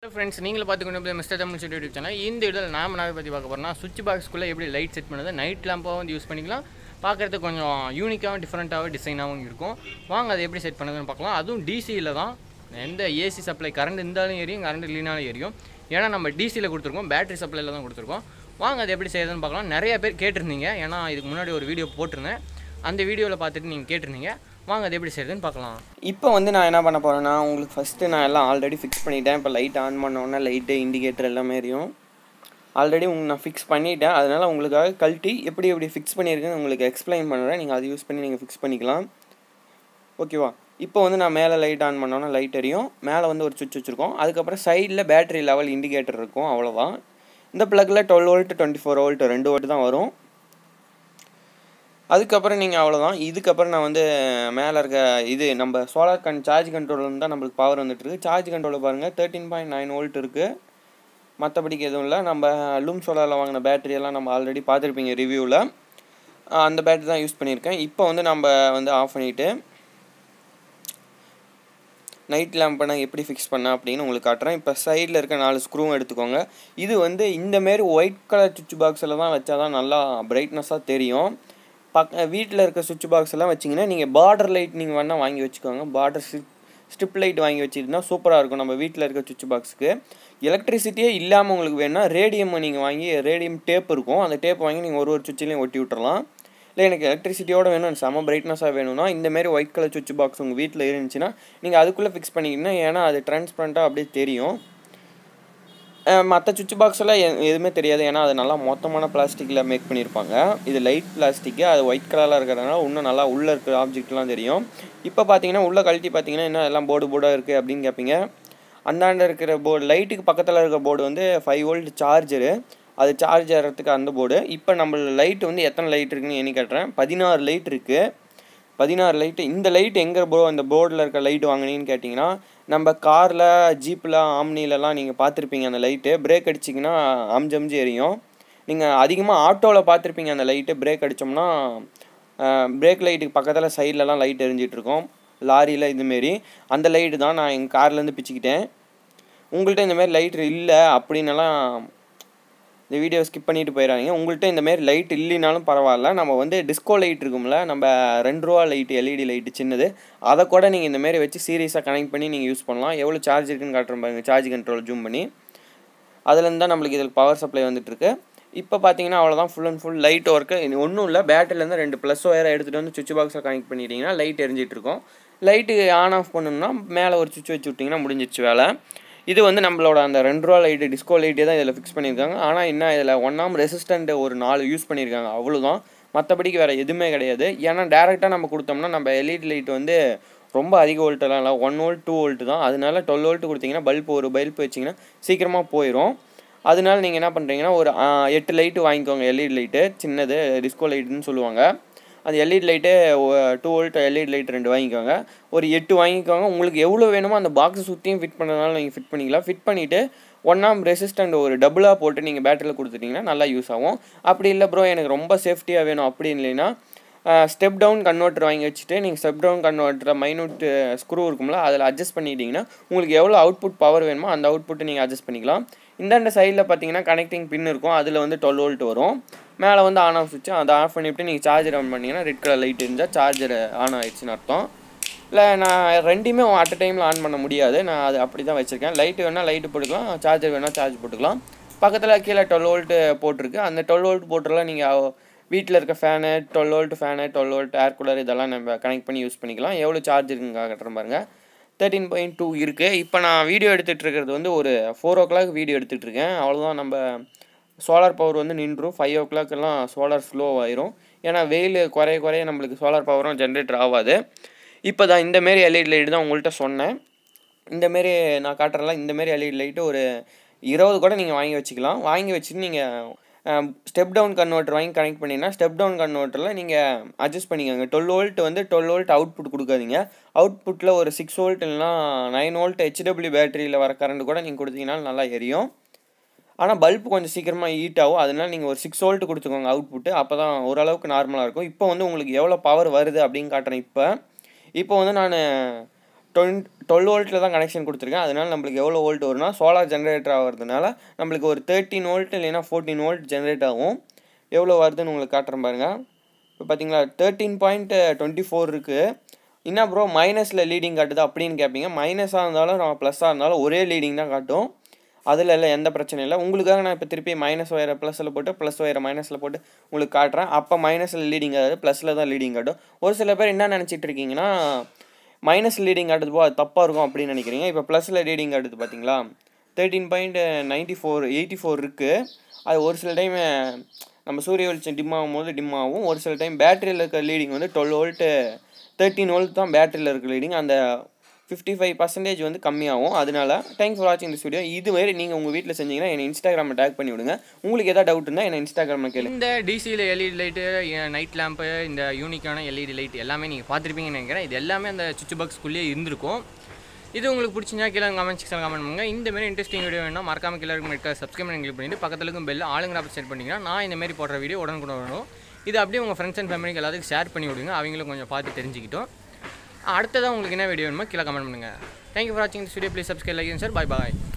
friends நீங்களும் பார்த்துக்கொண்டு mister Tamil studio YouTube channel இந்த இதில் நாம நாவை பற்றி பார்க்க போகிறோம்னா சுவிட்ச் பாக்ஸ்க்குள்ளே எப்படி லைட் செட் பண்ணுறது நைட் லேம்பாக வந்து யூஸ் பண்ணிக்கலாம் பார்க்குறதுக்கு கொஞ்சம் யூனிக்காகவும் டிஃப்ரெண்ட்டாகவும் டிசைனாகவும் இருக்கும் வாங்க அதை எப்படி செட் பண்ணுறதுன்னு பார்க்கலாம் அதுவும் டிசியில் தான் எந்த ஏசி சப்ளை கரண்ட் இருந்தாலும் எரியும் கரண்ட் இல்லைனாலும் எரியும் ஏன்னா நம்ம டிசியில் கொடுத்துருக்கோம் பேட்டரி சப்ளையில் தான் கொடுத்துருக்கோம் வாங்க அதை எப்படி செய்யறதுன்னு பார்க்கலாம் நிறைய பேர் கேட்டிருந்தீங்க ஏன்னா இதுக்கு முன்னாடி ஒரு வீடியோ போட்டிருந்தேன் அந்த வீடியோவில் பார்த்துட்டு நீங்கள் கேட்டிருந்தீங்க வாங்க அதை எப்படி செய்யறதுன்னு பார்க்கலாம் இப்போ வந்து நான் என்ன பண்ண போகிறேன்னா உங்களுக்கு ஃபஸ்ட்டு நான் எல்லாம் ஆல்ரெடி ஃபிக்ஸ் பண்ணிட்டேன் இப்போ லைட் ஆன் பண்ணோன்னே லைட்டு இண்டிகேட்டர் எல்லாமே எரியும் ஆல்ரெடி உங்க நான் ஃபிக்ஸ் பண்ணிட்டேன் அதனால் உங்களுக்காக கழட்டி எப்படி எப்படி ஃபிக்ஸ் பண்ணியிருக்கேன்னு உங்களுக்கு எக்ஸ்பிளைன் பண்ணுறேன் நீங்கள் அதை யூஸ் பண்ணி நீங்கள் ஃபிக்ஸ் பண்ணிக்கலாம் ஓகேவா இப்போ வந்து நான் மேலே லைட் ஆன் பண்ணோன்னா லைட் எரியும் மேலே வந்து ஒரு சுவிட்ச் வச்சுருக்கோம் அதுக்கப்புறம் சைடில் பேட்டரி லெவல் இண்டிகேட்டர் இருக்கும் அவ்வளோதான் இந்த ப்ளக்கில் twelve volt twenty four volt ரெண்டு வோல்ட் தான் வரும் அதுக்கப்புறம் நீங்கள் அவ்வளோதான் இதுக்கப்புறம் நான் வந்து மேலே இருக்க இது நம்ம சோலார் கன் சார்ஜ் கண்ட்ரோலில் தான் நம்மளுக்கு பவர் வந்துட்டுருக்கு சார்ஜ் கண்ட்ரோலில் பாருங்கள் தேர்ட்டின் பாயிண்ட் நைன் வோல்ட் இருக்குது மற்றபடிக்கு எதுவும் இல்லை நம்ம லூம் சோலாரில் வாங்கின பேட்டரி எல்லாம் நம்ம ஆல்ரெடி பார்த்துருப்பீங்க ரிவ்யூவில் அந்த பேட்டரி தான் யூஸ் பண்ணியிருக்கேன் இப்போ வந்து நம்ம வந்து ஆஃப் பண்ணிவிட்டு நைட் லேம்பை நான் எப்படி ஃபிக்ஸ் பண்ணேன் அப்படின்னு உங்களுக்கு காட்டுறேன் இப்போ சைடில் இருக்க நாலு ஸ்க்ரூவும் எடுத்துக்கோங்க இது வந்து இந்தமாரி ஒயிட் கலர் சுவிட்ச் பாக்ஸில் தான் வச்சா தான் நல்லா பிரைட்னஸாக தெரியும் பக் வீட்டில் இருக்க சுவிட்ச் பாக்ஸ் எல்லாம் வச்சிங்கன்னா நீங்கள் பார்டர் லைட் நீங்கள் வேணால் வாங்கி வச்சுக்கோங்க பார்டர் ஸ்ட்ரிப் லைட் வாங்கி வச்சுருந்தா சூப்பராக இருக்கும் நம்ம வீட்டில் இருக்க சுவிட்ச் பாக்ஸுக்கு எலக்ட்ரிசிட்டியே இல்லாமல் உங்களுக்கு வேணும்னா ரேடியம் நீங்கள் வாங்கி ரேடியம் டேப் இருக்கும் அந்த டேப் வாங்கி நீங்கள் ஒரு ஒரு சுவிட்ச்லேயும் ஒட்டி விட்டுறலாம் இல்லை எனக்கு எலக்ட்ரிசிட்டியோட வேணும் செம பிரைட்னஸாக வேணும்னா இந்தமாரி ஒயிட் கலர் சுவிட்ச் பாக்ஸ் உங்கள் வீட்டில் இருந்துச்சுன்னா நீங்கள் அதுக்குள்ளே ஃபிக்ஸ் பண்ணிக்கிங்கன்னா ஏன்னா அது டிரான்ஸ்பரண்ட்டாக அப்படியே தெரியும் மற்ற சுவிட்ச் பாக்ஸ் எல்லாம் எ- எதுவுமே தெரியாது ஏன்னா அது நல்லா மொத்தமான பிளாஸ்டிக்கில் மேக் பண்ணியிருப்பாங்க இது லைட் பிளாஸ்டிக்கு அது ஒயிட் கலரில் இருக்கிறதுனால இன்னும் நல்லா உள்ளே இருக்கிற ஆப்ஜெக்ட்லாம் தெரியும் இப்போ பார்த்தீங்கன்னா உள்ளே கழட்டி பார்த்தீங்கன்னா என்ன எல்லாம் போர்டு போர்டாக இருக்குது அப்படின்னு கேட்பீங்க அந்தாண்ட இருக்கிற போர்டு லைட்டுக்கு பக்கத்தில் இருக்கிற போர்டு வந்து ஃபைவ் வோல்ட் சார்ஜரு அது சார்ஜ் ஆகிறதுக்கு அந்த போர்டு இப்போ நம்ம லைட் வந்து எத்தனை லைட் இருக்குன்னு எண்ணி காட்டுறேன் பதினாறு லைட் இருக்குது பதினாறு லைட்டு இந்த லைட் எங்கே போ அந்த போர்டில் இருக்க லைட் வாங்கினீங்கன்னு கேட்டிங்கன்னா நம்ம காரில் ஜீப்பில் ஆம்னிலலாம் நீங்கள் பார்த்துருப்பீங்க அந்த லைட்டு பிரேக் அடிச்சிங்கன்னா அம்ஜம்ஜி எரியும் நீங்கள் அதிகமாக ஆட்டோவில் பார்த்துருப்பீங்க அந்த லைட்டு பிரேக் அடித்தோம்னா பிரேக் லைட்டுக்கு பக்கத்தில் சைட்லலாம் லைட் எரிஞ்சிட்டு இருக்கும் லாரியில் இதுமாரி அந்த லைட்டு தான் நான் எங்கள் கார்லேருந்து பிச்சுக்கிட்டேன் உங்கள்கிட்ட இந்த மாதிரி லைட் இல்லை அப்படின்னலாம் இந்த வீடியோ ஸ்கிப் பண்ணிட்டு போயிடாதீங்க உங்கள்கிட்ட இந்த மாதிரி லைட் இல்லைனாலும் பரவாயில்ல நம்ம வந்து டிஸ்கோ லைட் இருக்கும்ல நம்ம ரெண்டு ரூபா லைட் எல்இடி லைட்டு சின்னது அதை கூட நீங்கள் இந்த மாதிரி வச்சு சீரியஸாக கனெக்ட் பண்ணி நீங்கள் யூஸ் பண்ணலாம் எவ்வளோ சார்ஜ் இருக்குன்னு காட்டுறேன் பாருங்க சார்ஜ் கண்ட்ரோல் ஜூம் பண்ணி அதுலேருந்து தான் நம்மளுக்கு இதில் பவர் சப்ளை வந்துட்டுருக்கு இப்போ பார்த்தீங்கன்னா அவ்வளோதான் full and full light work ஒன்றும் இல்லை பேட்டரிலேருந்து ரெண்டு ப்ளஸ் ஒயரை எடுத்துகிட்டு வந்து சுவிட்ச் பாக்ஸை கனெக்ட் பண்ணிட்டீங்கன்னா லைட் எரிஞ்சிட்டு இருக்கும் லைட்டு ஆன் ஆஃப் பண்ணணும்னா மேலே ஒரு சுவிட்ச் வச்சு விட்டிங்கன்னா முடிஞ்சிச்சு வேலை இது வந்து நம்மளோட அந்த ரெண்டு ரூபா லைட்டு டிஸ்கோ லைட்டே தான் இதில் ஃபிக்ஸ் பண்ணியிருக்காங்க ஆனால் என்ன இதில் ஒன் ஆம் ரெசிஸ்டண்ட் ஒரு நாலு யூஸ் பண்ணியிருக்காங்க அவ்வளோதான் மற்றபடிக்கு வேறு எதுவுமே கிடையாது ஏன்னா டேரெக்டாக நம்ம கொடுத்தோம்னா நம்ம எல்இடி லைட் வந்து ரொம்ப அதிக வோல்ட்டெல்லாம் இல்லை ஒன் வோல்ட் டூ வோல்ட் தான் அதனால டுவெல் வோல்ட் கொடுத்தீங்கன்னா பல்ப் ஒரு பல்ப் வச்சிங்கன்னா சீக்கிரமாக போயிடும் அதனால நீங்கள் என்ன பண்ணுறீங்கன்னா ஒரு ஆ, எட்டு லைட்டு வாங்கிக்கோங்க எல்இடி லைட்டு சின்னது டிஸ்கோ லைட்டுன்னு சொல்லுவாங்க அந்த LED light two volt LED light ரெண்டு வாங்கிக்கோங்க ஒரு எட்டு வாங்கிக்கோங்க உங்களுக்கு எவ்வளோ வேணுமோ அந்த பாக்ஸை சுற்றியும் ஃபிட் பண்ணுறதுனால நீங்கள் ஃபிட் பண்ணிக்கலாம் ஃபிட் பண்ணிவிட்டு ஒன் ஆம் ரெசிஸ்டண்ட் ஒரு டபுளாக போட்டு நீங்கள் பேட்டரியில் கொடுத்துட்டிங்கன்னா நல்லா யூஸ் ஆகும் அப்படி இல்லை ப்ரோ எனக்கு ரொம்ப சேஃப்டியாக வேணும் அப்படின்னு இல்லைன்னா ஸ்டெப் டவுன் கன்வெர்ட்டர் வாங்கி வச்சுட்டு நீங்கள் step down converter minute screw இருக்கும்ல அதில் அட்ஜஸ்ட் பண்ணிட்டீங்கன்னா உங்களுக்கு எவ்வளோ அவுட்புட் பவர் வேணுமோ அந்த அவுட்புட்டை நீங்கள் அட்ஜஸ்ட் பண்ணிக்கலாம் இந்தாண்ட சைடில் பார்த்தீங்கன்னா கனெக்டிங் பின் இருக்கும் அதில் வந்து டுவெல் வோல்ட் வரும் மேலே வந்து ஆன் ஆஃப் சுவிட்ச் அதை ஆஃப் பண்ணிவிட்டு நீங்கள் சார்ஜர் ஆன் பண்ணிங்கன்னா ரெட் கலர் லைட் இருந்தால் சார்ஜர் ஆன் ஆயிடுச்சுன்னு அர்த்தம் இல்லை நான் ரெண்டையுமே அட் டைமில் ஆன் பண்ண முடியாது நான் அது அப்படி தான் வச்சுருக்கேன் லைட்டு வேணால் லைட்டு போட்டுக்கலாம் சார்ஜர் வேணால் சார்ஜ் போட்டுக்கலாம் பக்கத்தில் கீழே டுவெல் வோல்ட்டு போட்டிருக்கு அந்த டுவெல் வோல்ட் போட்டுலாம் நீங்கள் வீட்டில் இருக்க fan twelve volt fan twelve volt air cooler இதெல்லாம் நம்ம கனெக்ட் பண்ணி யூஸ் பண்ணிக்கலாம் எவ்வளோ சார்ஜ் இருக்குங்க கட்டுறேன் பாருங்க தேர்ட்டின் பாயிண்ட் டூ இருக்குது இப்போ நான் வீடியோ எடுத்துகிட்டு இருக்கிறது வந்து ஒரு ஃபோர் ஓ கிளாக் வீடியோ எடுத்துகிட்டு இருக்கேன் அவ்வளோதான் நம்ம சோலார் பவர் வந்து நின்றும் ஃபைவ் ஓ கிளாக் எல்லாம் சோலார் ஸ்லோ ஆயிரும் ஏன்னா வெயில் குறைய குறைய நம்மளுக்கு சோலார் பவரும் ஜென்ரேட்டர் ஆகாது இப்போ தான் இந்தமாரி எல்இடி லைட் தான் உங்கள்கிட்ட சொன்னேன் இந்தமாரி நான் காட்டுறேன்ல இந்தமாரி எல்இடி லைட்டு ஒரு இருபது கூட நீங்கள் வாங்கி வச்சுக்கலாம் வாங்கி வச்சுட்டு நீங்கள் ஸ்டெப் டவுன் கன்வெர்ட்டர் வாங்கி கனெக்ட் பண்ணிங்கன்னா ஸ்டெப் டவுன் கன்வெர்ட்டரில் நீங்கள் அட்ஜஸ்ட் பண்ணிக்கோங்க டுவெல் வோல்ட் வந்து டுவெல் வோல்ட் அவுட்புட் கொடுக்காதீங்க அவுட்புட்டில் ஒரு சிக்ஸ் வோல்ட் இல்லைனா நைன் வோல்ட் ஹெச்டபிள்யூ பேட்டரியில் வர கரண்ட் கூட நீங்கள் கொடுத்தீங்கன்னா நல்லா எரியும் ஆனால் பல்ப் கொஞ்சம் சீக்கிரமாக ஹீட் ஆகும் அதனால நீங்கள் ஒரு சிக்ஸ் வோல்ட் கொடுத்துக்கோங்க அவுட்புட்டு அப்போ தான் ஓரளவுக்கு நார்மலாக இருக்கும் இப்போ வந்து உங்களுக்கு எவ்வளோ பவர் வருது அப்படின்னு காட்டுறேன் இப்போ இப்போ வந்து நான் டுவெண்ட் டுவெல் வோல்ட்டில் தான் கனெக்ஷன் கொடுத்துருக்கேன் அதனால நம்மளுக்கு எவ்வளோ வோல்ட் வரும்னா சோலார் ஜென்ரேட்டர் ஆகிறதுனால நம்மளுக்கு ஒரு தேர்ட்டின் வோல்ட் இல்லைன்னா ஃபோர்டீன் வோல்ட் ஜென்ரேட் ஆகும் எவ்வளோ வருதுன்னு உங்களுக்கு காட்டுறேன் பாருங்கள் இப்போ பார்த்தீங்களா தேர்ட்டீன் பாயிண்ட் டுவெண்ட்டி ஃபோர் இருக்குது என்ன ப்ரோ மைனஸில் லீடிங் காட்டுது அப்படின்னு கேட்பீங்க மைனஸாக இருந்தாலும் நம்ம ப்ளஸ்ஸாக இருந்தாலும் ஒரே லீடிங் தான் காட்டும் அதில் இல்லை எந்த பிரச்சனையும் இல்லை உங்களுக்காக நான் இப்போ திருப்பி மைனஸ் ஒயரை ப்ளஸில் போட்டு ப்ளஸ் ஒயரை மைனஸில் போட்டு உங்களுக்கு காட்டுறேன் அப்போ மைனஸில் லீடிங் ஆகாது ப்ளஸில் தான் லீடிங் காட்டும் ஒரு சில பேர் என்ன நினச்சிட்டு இருக்கீங்கன்னா மைனஸ் லீடிங் காட்டுது போ அது தப்பாக இருக்கும் அப்படின்னு நினைக்கிறீங்க இப்போ ப்ளஸில் லீடிங் காட்டுது பார்த்தீங்களா thirteen point ninety four eighty four இருக்குது அது ஒரு சில டைம் நம்ம சூரிய வெளிச்சம் டிம் ஆகும் போது டிம் ஆகும் ஒரு சில டைம் பேட்டரியில் இருக்க லீடிங் வந்து டுவெல் வோல்ட்டு தேர்ட்டின் வோல்ட் தான் பேட்டரியில் இருக்க லீடிங் அந்த ஃபிஃப்டி ஃபைவ் பர்சன்டேஜ் வந்து கம்மியாகும் அதனால தேங்க்ஸ் ஃபார் வாட்சிங் திஸ் வீடியோ இது மாதிரி நீங்கள் உங்கள் வீட்டில் செஞ்சீங்கன்னா என்னை இன்ஸ்டாகிராமில் டேக் பண்ணி விடுங்க உங்களுக்கு எதாவது டவுட் இருந்தால் என்னை இன்ஸ்டாகிராமில் கேளு இந்த டிசியில் எல்இடி லைட்டு நைட் லேம்ப்பு இந்த யூனிக்கான எல்இடி லைட் எல்லாமே நீங்கள் பார்த்துருப்பீங்கன்னு நினைக்கிறேன் இது எல்லாமே அந்த சுவிட்ச் பாக்ஸ்க்குள்ளேயே இருந்திருக்கும் இது உங்களுக்கு பிடிச்சிருந்தா கீழே கமெண்ட் செக்ஷன் கமெண்ட் பண்ணுங்க இந்த மாதிரி இன்ட்ரெஸ்டிங் வீடியோ வேணும் மறக்காம கீழே இருக்க சப்ஸ்கிரைப் பண்ணி கிளிக் பண்ணிட்டு பக்கத்துல இருக்கும் பெல் ஆளுங்க ஆப் செட் பண்ணிங்கன்னா நான் இந்த மாதிரி போடுற வீடியோ உடனுக்குடன் வரும் இது அப்படியே உங்கள் ஃப்ரெண்ட்ஸ் அண்ட் ஃபேமிலிக்கு எல்லாத்துக்கும் ஷேர் பண்ணி விடுங்க அவங்களும் கொஞ்சம் பார்த்து தெரிஞ்சுக்கிட்டோம் அடுத்ததாக உங்களுக்கு என்ன வீடியோ வேணுமோ கீழே கமெண்ட் பண்ணுங்கள் தேங்க்யூ ஃபார் வாட்சிங் this video please subscribe like sir bye bye